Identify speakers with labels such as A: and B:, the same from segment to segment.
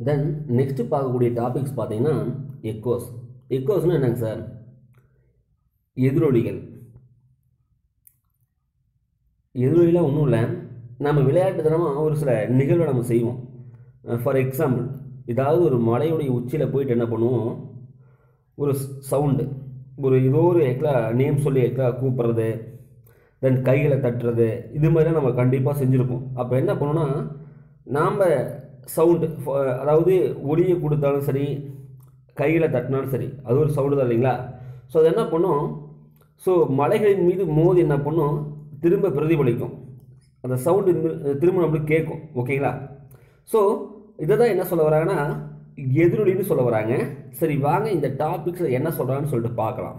A: தென் next பார்க்கக்கூடிய topics பார்த்தீங்கன்னா echoes எக்கோஸ்னால் என்னங்க சார் எதிரொலிகள் எதிரொலிலாம் ஒன்றும் இல்லை நம்ம விளையாட்டுத்தனமாக ஒரு சில நிகழ்வை நம்ம செய்வோம் ஃபார் எக்ஸாம்பிள் ஏதாவது ஒரு மலையுடைய உச்சியில் போயிட்டு என்ன பண்ணுவோம் ஒரு சவுண்டு ஒரு ஏதோ ஒரு எக்லா நேம் சொல்லி எக்லா கூப்பிட்றது தென் கைகளை தட்டுறது இது மாதிரிலாம் நம்ம கண்டிப்பாக செஞ்சுருப்போம் அப்போ என்ன பண்ணோன்னா நாம் சவுண்டு அதாவது ஒளியை கொடுத்தாலும் சரி கையில் தட்டினாலும் சரி அது ஒரு சவுண்டு தான் இல்லைங்களா ஸோ அது என்ன பண்ணும் ஸோ மலைகளின் மீது மோதி என்ன பண்ணும் திரும்ப பிரதிபலிக்கும் அந்த சவுண்டு திரும்ப நம்மளுக்கு கேட்கும் ஓகேங்களா ஸோ இதை தான் என்ன சொல்ல வராங்கன்னா எதிரொலின்னு சொல்ல வராங்க சரி வாங்க இந்த டாபிக்ஸில் என்ன சொல்கிறாங்கன்னு சொல்லிட்டு பார்க்கலாம்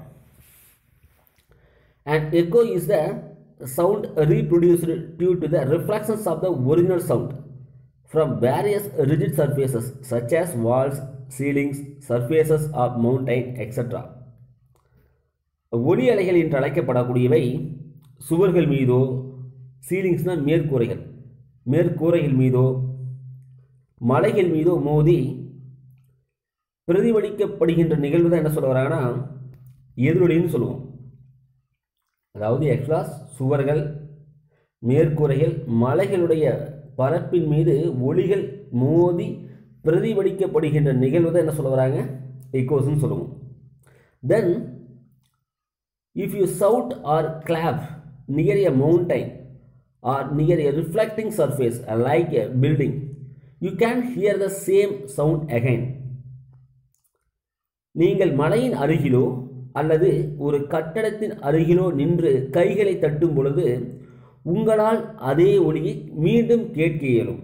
A: and echo is the sound reproduced due to the reflections of the original sound from various rigid surfaces such as walls, ceilings, surfaces of mountain, etc. ஒளி அலைகள் என்று அழைக்கப்படக்கூடியவை சுவர்கள் மீதோ சீலிங்ஸ்னால் மேற்கூரைகள் மேற்கூரைகள் மீதோ மலைகள் மீதோ மோதி பிரதிபலிக்கப்படுகின்ற நிகழ்வு தான் என்ன சொல்ல வராங்கன்னா எதிரொலின்னு சொல்லுவோம் அதாவது எக்ஸ்லாஸ் சுவர்கள் மேற்கூரைகள் மலைகளுடைய பரப்பின் மீது ஒளிகள் மோதி பிரதிபலிக்கப்படுகின்ற நிகழ்வு தான் என்ன சொல்ல வராங்க எக்கோஸ்ன்னு சொல்லுவோம் then if you shout or clap near a mountain or near a reflecting surface like a building you can hear the same sound again நீங்கள் மலையின் அருகிலோ அல்லது ஒரு கட்டடத்தின் அருகிலோ நின்று கைகளை தட்டும் பொழுது உங்களால் அதே ஒளியை மீண்டும் கேட்க இயலும்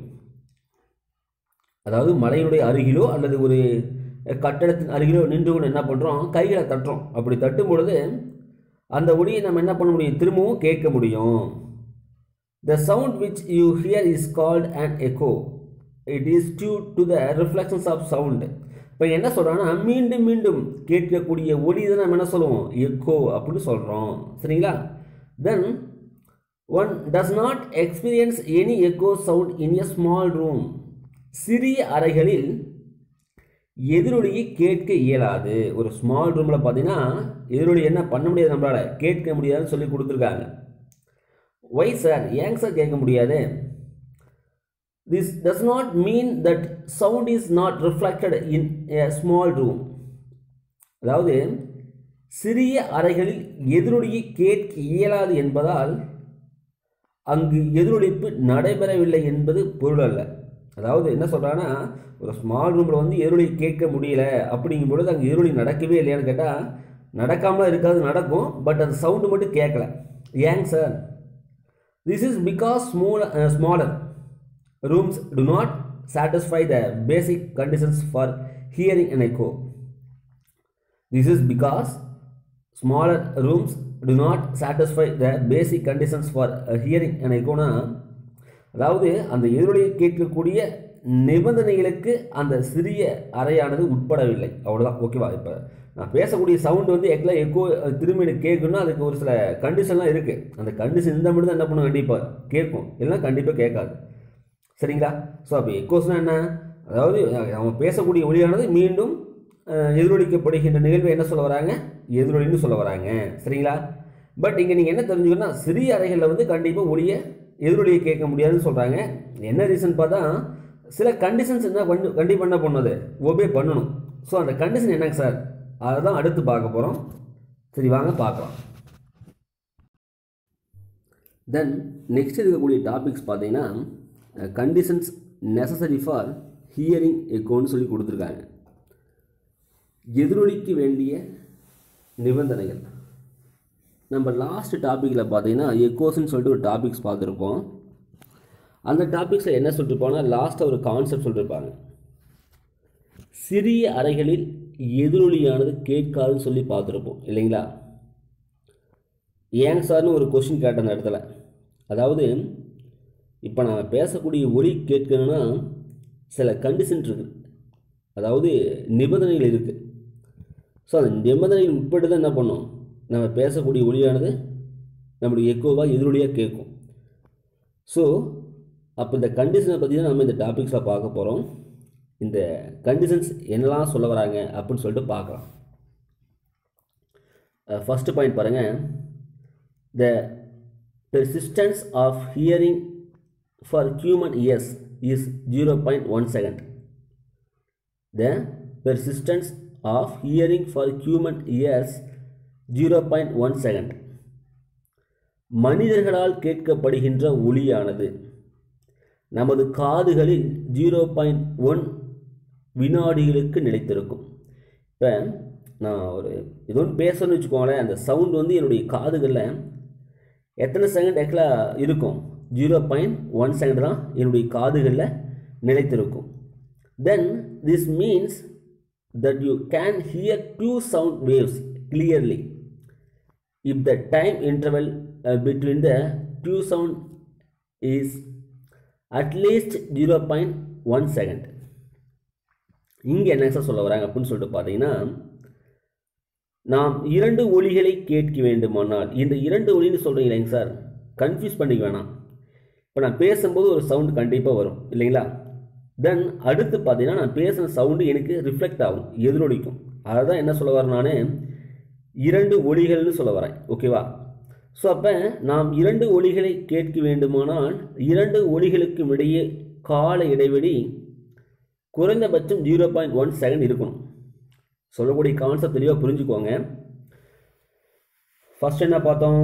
A: அதாவது மலையினுடைய அருகிலோ அல்லது ஒரு கட்டடத்தின் அருகிலோ நின்று கொண்டு என்ன பண்ணுறோம் கைகளை தட்டுறோம் அப்படி தட்டும் பொழுது அந்த ஒளியை நம்ம என்ன பண்ண முடியும் திரும்பவும் கேட்க முடியும் the sound which you hear is called and echo it is due to the reflections of sound இப்போ என்ன சொல்கிறாங்கன்னா மீண்டும் மீண்டும் கேட்கக்கூடிய ஒளி தான் நம்ம என்ன சொல்லுவோம் எக்கோ அப்படின்னு சொல்கிறோம் சரிங்களா then one does not experience any echo sound in a small room சிறிய அறைகளில் எதிரொலியை கேட்க இயலாது ஒரு ஸ்மால் ரூமில் பார்த்தீங்கன்னா எதிரொலி என்ன பண்ண முடியாது நம்மளால் கேட்க முடியாதுன்னு சொல்லி கொடுத்துருக்காங்க ஒய் சார் ஏங்க சார் கேட்க முடியாது this does not mean that sound is not reflected in a small room அதாவது சிறிய அறைகளில் எதிரொலியை கேட்க இயலாது என்பதால் அங்கு எதிரொலிப்பு நடைபெறவில்லை என்பது பொருள் அல்ல அதாவது என்ன சொல்கிறாங்கன்னா ஒரு ஸ்மால் ரூமில் வந்து எதிரொலி கேட்க முடியல அப்படிங்கும் பொழுது அங்கே எதிரொலி நடக்கவே இல்லையான்னு கேட்டால் நடக்காமல் இருக்காது நடக்கும் பட் அது சவுண்டு மட்டும் கேட்கல ஏங்க sir this is because small smaller rooms do not satisfy the basic conditions for hearing an echo this is because smaller rooms do not satisfy the basic conditions for hearing an எக்கோனா அதாவது அந்த எதிரொலியை கேட்கக்கூடிய நிபந்தனைகளுக்கு அந்த சிறிய அறையானது உட்படவில்லை அவ்வளோதான் ஓகேவா இப்போ நான் பேசக்கூடிய சவுண்டு வந்து எக்ல எக்கோ திரும்பி எனக்கு கேட்கணும்னா அதுக்கு ஒரு சில கண்டிஷன்லாம் இருக்குது அந்த கண்டிஷன் இருந்தால் மட்டும் தான் என்ன பண்ணும் கண்டிப்பாக கேட்கும் இல்லைன்னா கண்டிப்பாக கேட்காது சரிங்களா ஸோ அப்போ எக்கோஸ்னால் என்ன அதாவது அவங்க பேசக்கூடிய ஒளியானது மீண்டும் எதிரொலிக்கப்படுகின்ற நிகழ்வை என்ன சொல்ல வராங்க எதிரொலின்னு சொல்ல வராங்க சரிங்களா பட் இங்கே நீங்கள் என்ன தெரிஞ்சுக்கணும்னா சிறிய அறைகளில் வந்து கண்டிப்பாக ஒளியை எதிரொலியை கேட்க முடியாதுன்னு சொல்கிறாங்க என்ன ரீசன் பார்த்தா சில கண்டிஷன்ஸ் என்ன பண்ணு கண்டிப்பாக என்ன பண்ணுது ஒபே பண்ணணும் ஸோ அந்த கண்டிஷன் என்னங்க சார் அதை தான் அடுத்து பார்க்க போகிறோம் சரி வாங்க பார்க்கலாம் தென் நெக்ஸ்ட் இருக்கக்கூடிய டாபிக்ஸ் பார்த்தீங்கன்னா கண்டிஷன்ஸ் நெசசரி ஃபார் ஹியரிங் எக்கோன்னு சொல்லி கொடுத்துருக்காங்க எதிரொலிக்க வேண்டிய நிபந்தனைகள் நம்ம லாஸ்ட் டாப்பிக்கில் பார்த்தீங்கன்னா எக்கோஸ்ன்னு சொல்லிட்டு ஒரு டாபிக்ஸ் பார்த்துருப்போம் அந்த டாபிக்ஸில் என்ன சொல்லிருப்பாங்கன்னா லாஸ்ட்டாக ஒரு கான்செப்ட் சொல்லியிருப்பாங்க சிறிய அறைகளில் எதிரொலியானது கேட்காதுன்னு சொல்லி பார்த்துருப்போம் இல்லைங்களா ஏன் சார்னு ஒரு கொஷின் கேட்ட அந்த இடத்துல அதாவது இப்போ நான் பேசக்கூடிய ஒலி கேட்கணும்னா சில கண்டிஷன் இருக்குது அதாவது நிபந்தனைகள் இருக்குது ஸோ அந்த நிபந்தனைகள் உட்பட்டு தான் என்ன பண்ணோம் நம்ம பேசக்கூடிய ஒளியானது நம்மளுடைய எக்கோவாக எதிரொலியாக கேட்கும் ஸோ அப்போ இந்த கண்டிஷனை பற்றி தான் நம்ம இந்த டாபிக்ஸில் பார்க்க போகிறோம் இந்த கண்டிஷன்ஸ் என்னெல்லாம் சொல்ல வராங்க அப்படின்னு சொல்லிட்டு பார்க்கலாம் ஃபஸ்ட்டு பாயிண்ட் பாருங்கள் த persistence of hearing for human ears is 0.1 second. The persistence of hearing for human ears 0.1 second. மனிதர்களால் கேட்கப்படுகின்ற ஒளியானது நமது காதுகளில் ஜீரோ பாயிண்ட் ஒன் வினாடிகளுக்கு நிலைத்திருக்கும் இப்போ நான் ஒரு ஏதோ ஒன்று பேசணும்னு வச்சுக்கோங்களேன் அந்த சவுண்ட் வந்து என்னுடைய காதுகளில் எத்தனை செகண்ட் ஆக்சுவலாக இருக்கும் ஜீரோ பாயிண்ட் ஒன் செகண்ட் தான் என்னுடைய காதுகளில் நிலைத்திருக்கும் then this means that you can hear two sound waves clearly if the time interval between the two sound is at least zero point one second இங்கே என்ன சார் சொல்ல வராங்க அப்படின்னு சொல்லிட்டு பார்த்தீங்கன்னா நாம் இரண்டு ஒலிகளை கேட்க வேண்டுமானால் இந்த இரண்டு ஒலின்னு சொல்கிறீங்க இல்லைங்க சார் கன்ஃபியூஸ் பண்ணிக்க வேணாம் இப்போ நான் பேசும்போது ஒரு சவுண்டு கண்டிப்பாக வரும் இல்லைங்களா தென் அடுத்து பார்த்தீங்கன்னா நான் பேசுகிற சவுண்டு எனக்கு ரிஃப்ளெக்ட் ஆகும் எதிரொலிக்கும் அதை தான் என்ன சொல்ல வரேன் நான் இரண்டு ஒலிகள்னு சொல்ல வரேன் ஓகேவா ஸோ அப்போ நாம் இரண்டு ஒலிகளை கேட்க வேண்டுமானால் இரண்டு ஒலிகளுக்கும் இடையே கால இடைவெளி குறைந்தபட்சம் ஜீரோ பாயிண்ட் ஒன் செகண்ட் இருக்கணும் சொல்லக்கூடிய கான்செப்ட் தெளிவாக புரிஞ்சுக்கோங்க ஃபர்ஸ்ட் என்ன பார்த்தோம்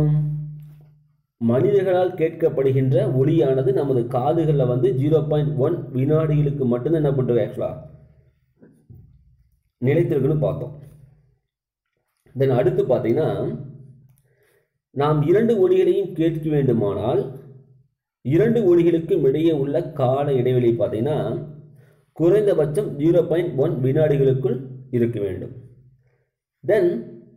A: மனிதர்களால் கேட்கப்படுகின்ற ஒளியானது நமது காதுகளில் வந்து ஜீரோ பாயிண்ட் ஒன் வினாடிகளுக்கு மட்டும்தான் என்ன பண்ணுறது ஆக்சுவலாக நிலைத்திருக்குன்னு பார்த்தோம் தென் அடுத்து பார்த்தீங்கன்னா நாம் இரண்டு ஒளிகளையும் கேட்க வேண்டுமானால் இரண்டு ஒளிகளுக்கும் இடையே உள்ள கால இடைவெளி பார்த்தீங்கன்னா குறைந்தபட்சம் ஜீரோ பாயிண்ட் ஒன் வினாடிகளுக்குள் இருக்க வேண்டும் தென்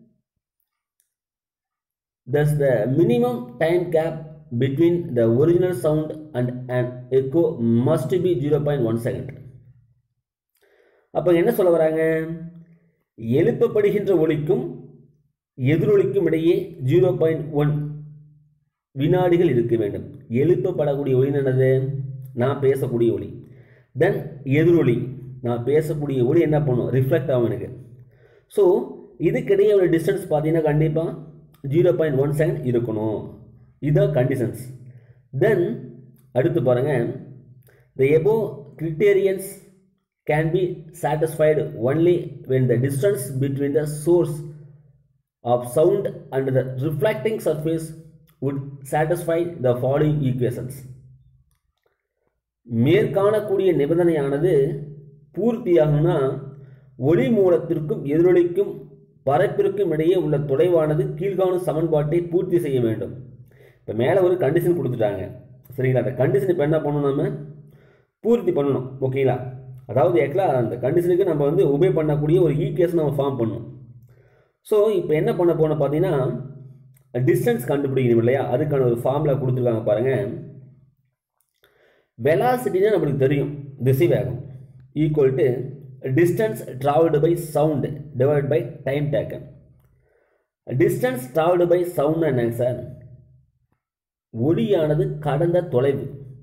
A: thus the minimum time gap between the original sound and an echo must be 0.1 second அப்போ என்ன சொல்ல வராங்க எழுப்பப்படுகின்ற ஒலிக்கும் எதிரொலிக்கும் இடையே ஜீரோ பாயிண்ட் ஒன் வினாடிகள் இருக்க வேண்டும் எழுப்பப்படக்கூடிய ஒலி என்னது நான் பேசக்கூடிய ஒலி தென் எதிரொலி நான் பேசக்கூடிய ஒலி என்ன பண்ணும் ரிஃப்ளெக்ட் ஆகும் எனக்கு ஸோ இதுக்கிடையே ஒரு டிஸ்டன்ஸ் பார்த்தீங்கன்னா கண்டிப்பாக ஜீரோ பாயிண்ட் ஒன் செகண்ட் இருக்கணும் இதுதான் கண்டிஷன்ஸ் தென் அடுத்து பாருங்கள் the above criterions can be satisfied only when the distance between the source of sound and the reflecting surface would satisfy the following equations மேற்காணக்கூடிய நிபந்தனையானது பூர்த்தியாகும்னா ஒளி மூலத்திற்கும் எதிரொலிக்கும் பரப்பிற்கும் இடையே உள்ள தொலைவானது கீழ்காணும் சமன்பாட்டை பூர்த்தி செய்ய வேண்டும் இப்போ மேலே ஒரு கண்டிஷன் கொடுத்துட்டாங்க சரிங்களா அந்த கண்டிஷன் இப்போ என்ன பண்ணணும் நம்ம பூர்த்தி பண்ணணும் ஓகேங்களா அதாவது ஆக்சுவலாக அந்த கண்டிஷனுக்கு நம்ம வந்து உபே பண்ணக்கூடிய ஒரு ஈக்குவேஷன் நம்ம ஃபார்ம் பண்ணணும் ஸோ இப்போ என்ன பண்ண போனோம் பார்த்தீங்கன்னா டிஸ்டன்ஸ் கண்டுபிடிக்கணும் இல்லையா அதுக்கான ஒரு ஃபார்முலா கொடுத்துருக்காங்க பாருங்கள் வெலாசிட்டினா நம்மளுக்கு தெரியும் திசைவேகம் equal to distance traveled by sound divided by time taken distance traveled by sound என்னங்க சார் ஒளியானது கடந்த தொலைவு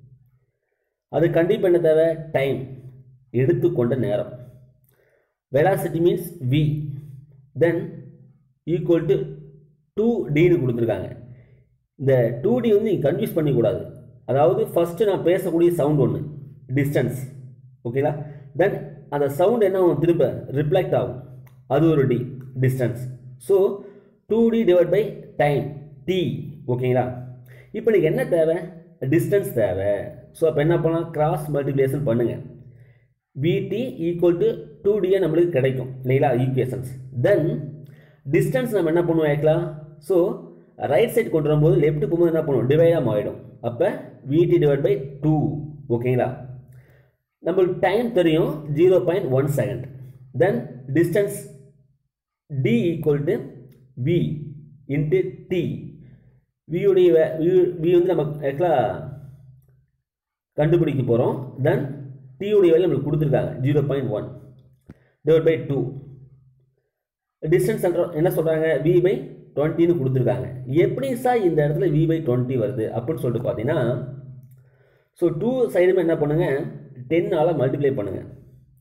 A: அது கண்டிப்பாக என்ன தேவை டைம் எடுத்துக்கொண்ட நேரம் velocity means V then equal to two டின்னு கொடுத்துருக்காங்க இந்த டூ டி வந்து நீங்கள் கன்ஃபியூஸ் பண்ணிக்கூடாது அதாவது ஃபஸ்ட்டு நான் பேசக்கூடிய சவுண்ட் ஒன்று டிஸ்டன்ஸ் ஓகேங்களா தென் அந்த சவுண்ட் என்ன ஆகும் திரும்ப ரிஃப்ளெக்ட் ஆகும் அது ஒரு D distance so two D divide by time T ஓகேங்களா இப்போ எனக்கு என்ன தேவை டிஸ்டன்ஸ் தேவை ஸோ அப்போ என்ன பண்ணலாம் கிராஸ் மல்டிப்ளிகேஷன் பண்ணுங்கள் விடி ஈக்குவல் டு டூ டியே நம்மளுக்கு கிடைக்கும் இல்லைங்களா ஈக்குவேஷன்ஸ் தென் டிஸ்டன்ஸ் நம்ம என்ன பண்ணுவோம் ஆக்சுவலாக ஸோ ரைட் சைடு கொண்டு வரும்போது லெஃப்ட் போகும்போது என்ன பண்ணுவோம் டிவைடாக ஆகிடும் அப்போ விடி டிவைட் பை டூ ஓகேங்களா நம்மளுக்கு டைம் தெரியும் zero point one second then distance D equal to V into T வியுடைய வி வந்து நம்ம ஆக்சுவலாக கண்டுபிடிக்க போகிறோம் தென் டியுடைய வேல்யூ நம்மளுக்கு கொடுத்துருக்காங்க zero point one divide by two distance என்ன சொல்கிறாங்க வி பை டுவெண்ட்டின்னு கொடுத்துருக்காங்க எப்படி சார் இந்த இடத்துல வி பை டுவெண்ட்டி வருது அப்படின்னு சொல்லிட்டு பார்த்தீங்கன்னா ஸோ டூ சைடுமே என்ன பண்ணுங்கள் டென்னால் மல்டிப்ளை பண்ணுங்கள்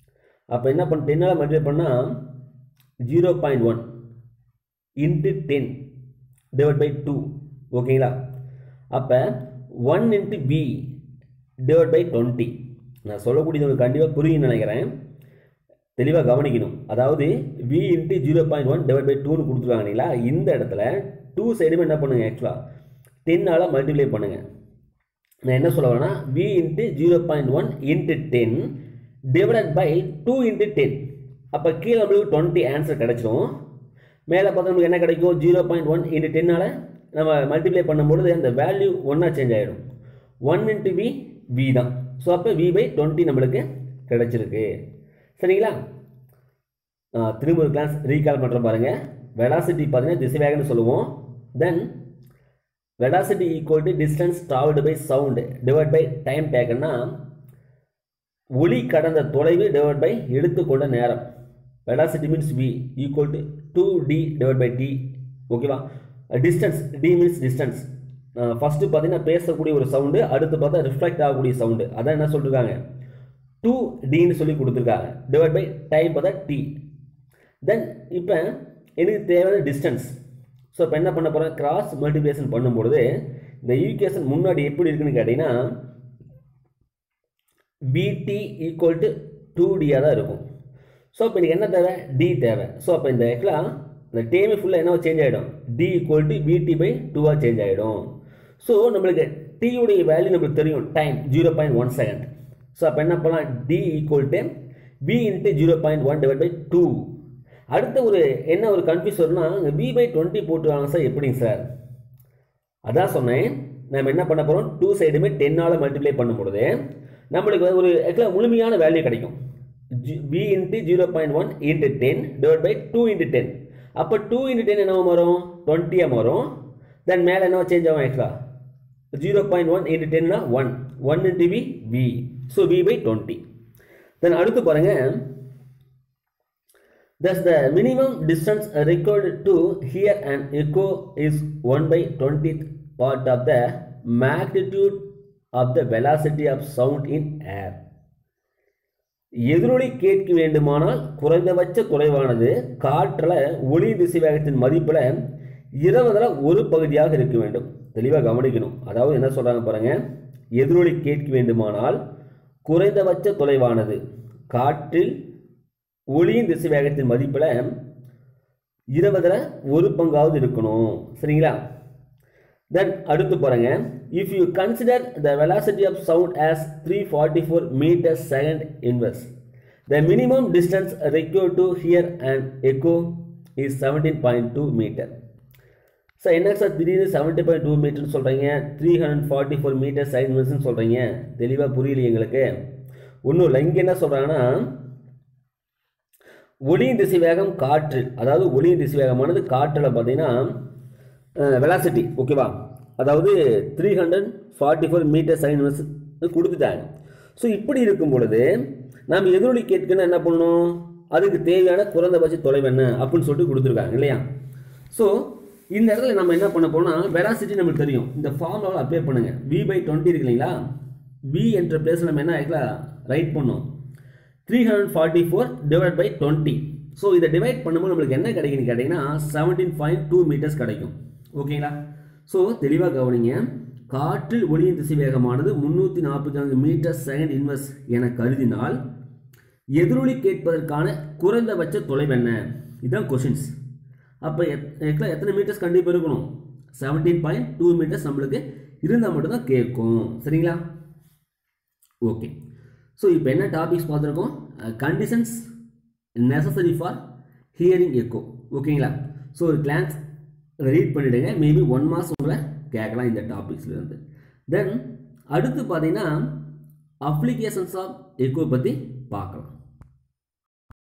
A: அப்போ என்ன பண்ண டென்னால் மல்டிப்ளை பண்ணால் zero point one into ten divide by two ஓகேங்களா அப்போ one into B divide by twenty நான் சொல்லக்கூடியது உங்களுக்கு கண்டிப்பாக புரியும்னு நினைக்கிறேன் தெளிவாக கவனிக்கணும் அதாவது V into zero point one divide by டூன்னு கொடுத்துருக்காங்க இல்லைங்களா இந்த இடத்துல டூ சைடுமே என்ன பண்ணுங்கள் ஆக்சுவலாக டென்னால் மல்டிப்ளை பண்ணுங்கள் நான் என்ன சொல்ல வரேன்னா V into zero point one into ten divided by two into ten அப்போ கீழே நம்மளுக்கு டுவெண்ட்டி ஆன்சர் கிடைச்சிரும் மேலே பார்த்தா நமக்கு என்ன கிடைக்கும் ஜீரோ பாயிண்ட் ஒன் இன்ட்டு டென்னால் நம்ம மல்டிப்ளை பண்ணும்பொழுது அந்த வேல்யூ ஒன்றா சேஞ்ச் ஆகிடும் ஒன் இன்ட்டு வி வி தான் ஸோ அப்போ வி பை டுவெண்ட்டி நம்மளுக்கு கிடைச்சிருக்கு சரிங்களா ஆ, திரும்ப ஒரு கிளாஸ் ரீகால் பண்ணுறோம் பாருங்கள் வெலாசிட்டி பார்த்தீங்கன்னா திசைவேகம்னு சொல்லுவோம் then velocity equal to distance travelled by sound divide by time டேக்கன்னா ஒளி கடந்த தொலைவு டிவைட் பை எடுத்துக்கொண்ட நேரம் velocity means V equal to two D divide by T ஓகேவா distance D means distance first பார்த்தீங்கன்னா பேசக்கூடிய ஒரு சவுண்டு அடுத்து பார்த்தா ரிஃப்ளெக்ட் ஆகக்கூடிய சவுண்டு அதான் என்ன சொல்லிருக்காங்க டூ டின்னு சொல்லி கொடுத்துருக்காங்க டிவைட் பை டைம் பார்த்தா டி தென் இப்போ எனக்கு தேவையான டிஸ்டன்ஸ் ஸோ இப்போ என்ன பண்ண போகிறேன் கிராஸ் மல்டிப்ளிகேஷன் பண்ணும்பொழுது இந்த ஈக்குவேஷன் முன்னாடி எப்படி இருக்குன்னு கேட்டிங்கன்னா பிடி ஈக்குவல் டு டூ டியாக தான் இருக்கும் ஸோ இப்போ எனக்கு என்ன தேவை டி தேவை ஸோ அப்போ இந்த ஆக்சுவலாக இந்த டேமே ஃபுல்லாக என்ன சேஞ்ச் ஆகிடும் D equal to B T by டூவாக சேஞ்ச் ஆகிடும் ஸோ நம்மளுக்கு டீயுடைய வேல்யூ நம்மளுக்கு தெரியும் time zero point one second so அப்போ என்ன பண்ணலாம் D equal to B into zero point one divide by two அடுத்த ஒரு என்ன ஒரு கன்ஃபியூஸ் வரும்னா பி பை டுவெண்ட்டி போட்டுருவாங்க சார் எப்படிங்க சார் அதான் சொன்னேன் நம்ம என்ன பண்ண போகிறோம் டூ சைடுமே டென்னால் மல்டிப்ளை பண்ணும்பொழுது நம்மளுக்கு ஒரு ஆக்சுவலாக முழுமையான வேல்யூ கிடைக்கும் B into zero point one into ten divide by two into ten அப்போ டூ இன்ட்டு டென் என்ன வரும் டுவெண்ட்டியாக வரும் தென் மேலே என்ன சேஞ்ச் ஆகும் ஆக்சுவலாக ஜீரோ பாயிண்ட் ஒன் இன்ட்டு டென்னா one one into V V so V by twenty then அடுத்து பாருங்கள் Thus, the minimum distance required to hear an echo is 1 by 20th part of the magnitude of the velocity of sound in air. எதிரொலி கேட்க வேண்டுமானால் குறைந்தபட்ச தொலைவானது காற்றில் ஒளி திசைவேகத்தின் மதிப்பில் இருபதுல ஒரு பகுதியாக இருக்க வேண்டும் தெளிவாக கவனிக்கணும் அதாவது என்ன சொல்றாங்க பாருங்க எதிரொலி கேட்க வேண்டுமானால் குறைந்தபட்ச தொலைவானது காற்றில் ஒளியின் திசை வேகத்தின் மதிப்பில் இருபதுல ஒரு பங்காவது இருக்கணும் சரிங்களா தென் அடுத்து பாருங்க if you consider the velocity of sound as three forty four metre second inverse the minimum distance require to hear and echo is seventeen point two metre sir என்ன சார் திடீர்னு செவன்ட்டி பாயிண்ட் டூ மீட்டர்னு சொல்கிறீங்க three hundred forty four metre second இன்வெர்ஸ்னு சொல்கிறீங்க தெளிவாக புரியலையே எங்களுக்கு ஒன்றும் இல்லை இங்கே என்ன சொல்கிறாங்கன்னா ஒளியின் திசை வேகம் காற்று அதாவது ஒளியின் திசை வேகமானது காற்றில் பார்த்தீங்கன்னா வெலாசிட்டி ஓகேவா அதாவது three hundred forty four metre second கொடுத்துட்டாங்க ஸோ இப்படி இருக்கும் பொழுது நாம் எதிரொலி கேட்கணும் என்ன பண்ணணும் அதுக்கு தேவையான குறைந்தபட்ச தொலைவு என்ன அப்படின்னு சொல்லிட்டு கொடுத்துருக்காங்க இல்லையா ஸோ இந்த இடத்துல நம்ம என்ன பண்ண போனால் வெலாசிட்டி நம்மளுக்கு தெரியும் இந்த ஃபார்முலாவில் அப்ளை பண்ணுங்க வி பை டுவெண்ட்டி இருக்கு இல்லைங்களா வி என்ற பிளேஸில் நம்ம என்ன ஆக்சுவலாக ரைட் பண்ணோம் three hundred forty four divide by twenty so இதை டிவைட் பண்ணும்போது நம்மளுக்கு என்ன கிடைக்குன்னு கேட்டிங்கன்னா செவன்டீன் பாயிண்ட் டூ மீட்டர்ஸ் கிடைக்கும் ஓகேங்களா ஸோ தெளிவாக கவனிங்க காற்றில் ஒளியின் திசை வேகமானது முந்நூற்றி நாற்பத்தி நான்கு மீட்டர் செகண்ட் இன்வெர்ஸ் என கருதினால் எதிரொலி கேட்பதற்கான குறைந்தபட்ச தொலைவு என்ன இதுதான் கொஷின்ஸ் அப்போ எக்ஸ்ட்ரா எத்தனை மீட்டர்ஸ் கண்டிப்பாக இருக்கணும் செவன்டீன் பாயிண்ட் டூ மீட்டர்ஸ் நம்மளுக்கு இருந்தால் மட்டும்தான் கேட்கும் சரிங்களா ஓகே ஸோ இப்போ என்ன டாபிக்ஸ் பார்த்துருக்கோம் conditions necessary for hearing echo ஓகேங்களா ஸோ ஒரு கிளான்ஸ் ரீட் பண்ணிவிடுங்க மேபி ஒன் மாதம் உங்களை கேட்கலாம் இந்த டாபிக்ஸ்லேருந்து தென் அடுத்து பார்த்தீங்கன்னா அப்ளிகேஷன்ஸ் ஆஃப் எக்கோ பற்றி பார்க்கலாம்